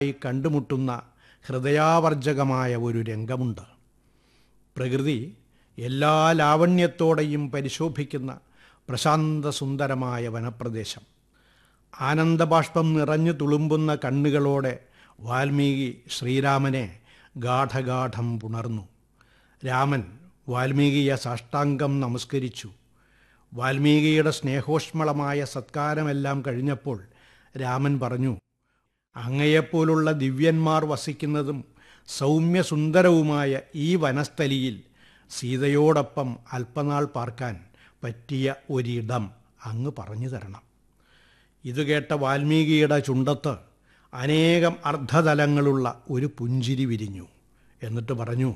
ായി കണ്ടുമുട്ടുന്ന ഹൃദയാവർജകമായ ഒരു രംഗമുണ്ട് പ്രകൃതി എല്ലാ ലാവണ്യത്തോടെയും പരിശോഭിക്കുന്ന പ്രശാന്തസുന്ദരമായ വനപ്രദേശം ആനന്ദബാഷ്പം നിറഞ്ഞു തുളുമ്പുന്ന കണ്ണുകളോടെ വാൽമീകി ശ്രീരാമനെ ഗാഠഗാഠം പുണർന്നു രാമൻ വാൽമീകിയെ സാഷ്ടാംഗം നമസ്കരിച്ചു വാൽമീകിയുടെ സ്നേഹോഷ്മളമായ സത്കാരമെല്ലാം കഴിഞ്ഞപ്പോൾ രാമൻ പറഞ്ഞു അങ്ങയെപ്പോലുള്ള ദിവ്യന്മാർ വസിക്കുന്നതും സൗമ്യസുന്ദരവുമായ ഈ വനസ്ഥലിയിൽ സീതയോടൊപ്പം അല്പനാൾ പാർക്കാൻ പറ്റിയ ഒരിടം അങ്ങ് പറഞ്ഞു തരണം ഇത് കേട്ട വാൽമീകിയുടെ ചുണ്ടത്ത് അനേകം അർദ്ധതലങ്ങളുള്ള ഒരു പുഞ്ചിരി വിരിഞ്ഞു എന്നിട്ട് പറഞ്ഞു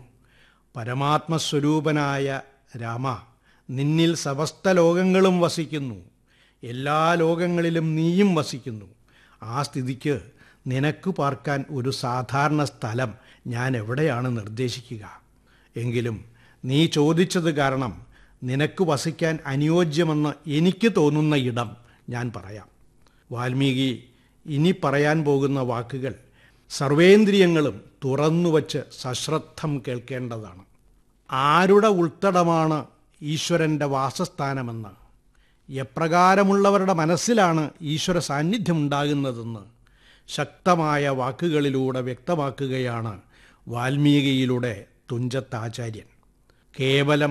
പരമാത്മസ്വരൂപനായ രാമ നിന്നിൽ സമസ്ത ലോകങ്ങളും വസിക്കുന്നു എല്ലാ ലോകങ്ങളിലും നീയും വസിക്കുന്നു ആ സ്ഥിതിക്ക് നിനക്ക് പാർക്കാൻ ഒരു സാധാരണ സ്ഥലം ഞാൻ എവിടെയാണ് നിർദ്ദേശിക്കുക എങ്കിലും നീ ചോദിച്ചത് കാരണം നിനക്ക് വസിക്കാൻ അനുയോജ്യമെന്ന് എനിക്ക് തോന്നുന്ന ഇടം ഞാൻ പറയാം വാൽമീകി ഇനി പറയാൻ പോകുന്ന വാക്കുകൾ സർവേന്ദ്രിയങ്ങളും തുറന്നുവച്ച് സശ്രദ്ധം കേൾക്കേണ്ടതാണ് ആരുടെ ഉൾത്തടമാണ് ഈശ്വരൻ്റെ വാസസ്ഥാനമെന്ന് എപ്രകാരമുള്ളവരുടെ മനസ്സിലാണ് ഈശ്വര സാന്നിധ്യം ഉണ്ടാകുന്നതെന്ന് ശക്തമായ വാക്കുകളിലൂടെ വ്യക്തമാക്കുകയാണ് വാൽമീകിയിലൂടെ തുഞ്ചത്താചാര്യൻ കേവലം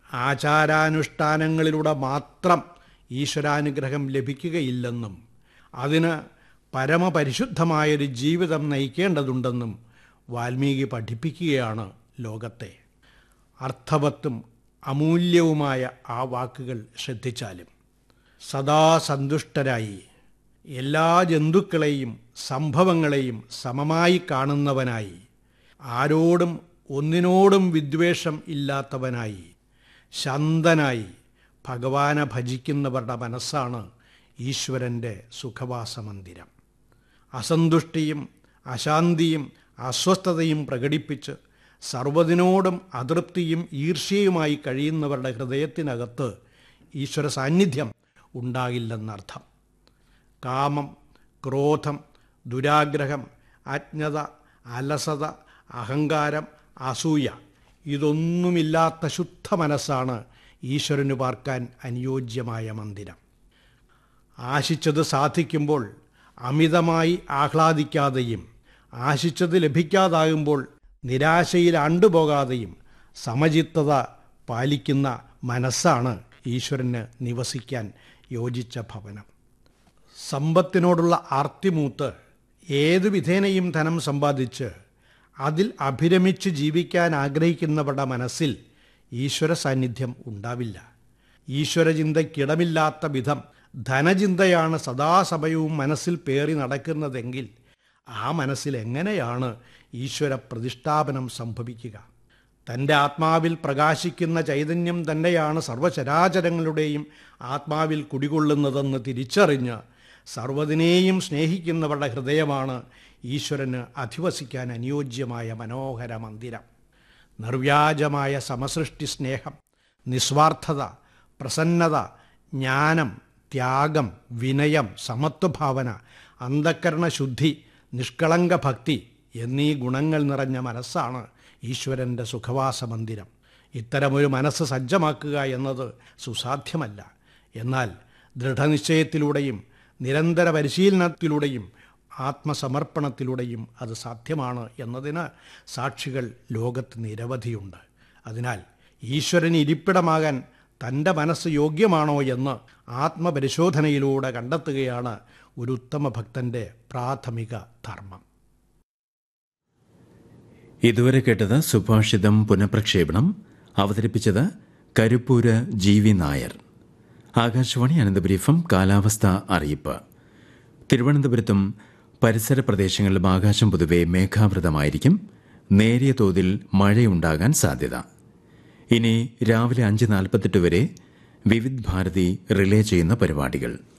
ആചാരാനുഷ്ഠാനങ്ങളിലൂടെ മാത്രം ഈശ്വരാനുഗ്രഹം ലഭിക്കുകയില്ലെന്നും അതിന് പരമപരിശുദ്ധമായൊരു ജീവിതം നയിക്കേണ്ടതുണ്ടെന്നും വാൽമീകി പഠിപ്പിക്കുകയാണ് ലോകത്തെ അർത്ഥവത്തും അമൂല്യവുമായ ആ വാക്കുകൾ ശ്രദ്ധിച്ചാലും സദാ സന്തുഷ്ടരായി എല്ലാ ജന്തുക്കളെയും സംഭവങ്ങളെയും സമമായി കാണുന്നവനായി ആരോടും ഒന്നിനോടും വിദ്വേഷം ഇല്ലാത്തവനായി ശാന്തനായി ഭഗവാനെ ഭജിക്കുന്നവരുടെ മനസ്സാണ് ഈശ്വരൻ്റെ സുഖവാസമന്ദിരം അസന്തുഷ്ടിയും അശാന്തിയും അസ്വസ്ഥതയും പ്രകടിപ്പിച്ച് സർവ്വതിനോടും അതൃപ്തിയും ഈർഷ്യയുമായി കഴിയുന്നവരുടെ ഹൃദയത്തിനകത്ത് ഈശ്വര സാന്നിധ്യം ഉണ്ടാകില്ലെന്നർത്ഥം കാമം ക്രോധം ദുരാഗ്രഹം അജ്ഞത അലസത അഹങ്കാരം അസൂയ ഇതൊന്നുമില്ലാത്ത ശുദ്ധ മനസ്സാണ് ഈശ്വരന് പാർക്കാൻ അനുയോജ്യമായ മന്ദിരം ആശിച്ചത് സാധിക്കുമ്പോൾ അമിതമായി ആഹ്ലാദിക്കാതെയും ആശിച്ചത് ലഭിക്കാതാകുമ്പോൾ നിരാശയിൽ ആണ്ടുപോകാതെയും സമചിത്തത പാലിക്കുന്ന മനസ്സാണ് ഈശ്വരന് നിവസിക്കാൻ യോജിച്ച ഭവനം സമ്പത്തിനോടുള്ള ആർത്തിമൂത്ത് ഏതു വിധേനയും ധനം സമ്പാദിച്ച് അതിൽ അഭിരമിച്ച് ജീവിക്കാൻ ആഗ്രഹിക്കുന്നവരുടെ മനസ്സിൽ ഈശ്വര സാന്നിധ്യം ഉണ്ടാവില്ല ഈശ്വരചിന്തയ്ക്കിടമില്ലാത്ത വിധം ധനചിന്തയാണ് സദാസമയവും മനസ്സിൽ പേറി നടക്കുന്നതെങ്കിൽ ആ മനസ്സിൽ എങ്ങനെയാണ് ഈശ്വര പ്രതിഷ്ഠാപനം സംഭവിക്കുക തൻ്റെ ആത്മാവിൽ പ്രകാശിക്കുന്ന ചൈതന്യം തന്നെയാണ് സർവചരാചരങ്ങളുടെയും ആത്മാവിൽ കുടികൊള്ളുന്നതെന്ന് തിരിച്ചറിഞ്ഞ് സർവ്വതിനെയും സ്നേഹിക്കുന്നവരുടെ ഹൃദയമാണ് ഈശ്വരന് അധിവസിക്കാൻ അനുയോജ്യമായ മനോഹര മന്ദിരം നിർവ്യാജമായ സമസൃഷ്ടി സ്നേഹം നിസ്വാർത്ഥത പ്രസന്നത ജ്ഞാനം ത്യാഗം വിനയം സമത്വഭാവന അന്ധക്കരണ ശുദ്ധി നിഷ്കളങ്ക ഭക്തി എന്നീ ഗുണങ്ങൾ നിറഞ്ഞ മനസ്സാണ് ഈശ്വരൻ്റെ സുഖവാസ മന്ദിരം ഇത്തരമൊരു മനസ്സ് സജ്ജമാക്കുക എന്നത് സുസാധ്യമല്ല എന്നാൽ ദൃഢനിശ്ചയത്തിലൂടെയും നിരന്തര പരിശീലനത്തിലൂടെയും ആത്മസമർപ്പണത്തിലൂടെയും അത് സാധ്യമാണ് എന്നതിന് സാക്ഷികൾ ലോകത്ത് നിരവധിയുണ്ട് അതിനാൽ ഈശ്വരന് ഇരിപ്പിടമാകാൻ തൻ്റെ മനസ്സ് യോഗ്യമാണോ എന്ന് ആത്മപരിശോധനയിലൂടെ കണ്ടെത്തുകയാണ് ഒരു ഉത്തമ ഭക്തൻ്റെ പ്രാഥമിക ധർമ്മം ഇതുവരെ കേട്ടത് സുഭാഷിതം പുനഃപ്രക്ഷേപണം അവതരിപ്പിച്ചത് കരുപ്പൂര് ജി വി നായർ ആകാശവാണി അനന്തപുരീഫം കാലാവസ്ഥ അറിയിപ്പ് തിരുവനന്തപുരത്തും പരിസര പ്രദേശങ്ങളിലും ആകാശം പൊതുവെ മേഘാവൃതമായിരിക്കും നേരിയ തോതിൽ മഴയുണ്ടാകാൻ സാധ്യത ഇനി രാവിലെ അഞ്ച് നാൽപ്പത്തെട്ട് വരെ വിവിധ് ഭാരതി റിലേ ചെയ്യുന്ന പരിപാടികൾ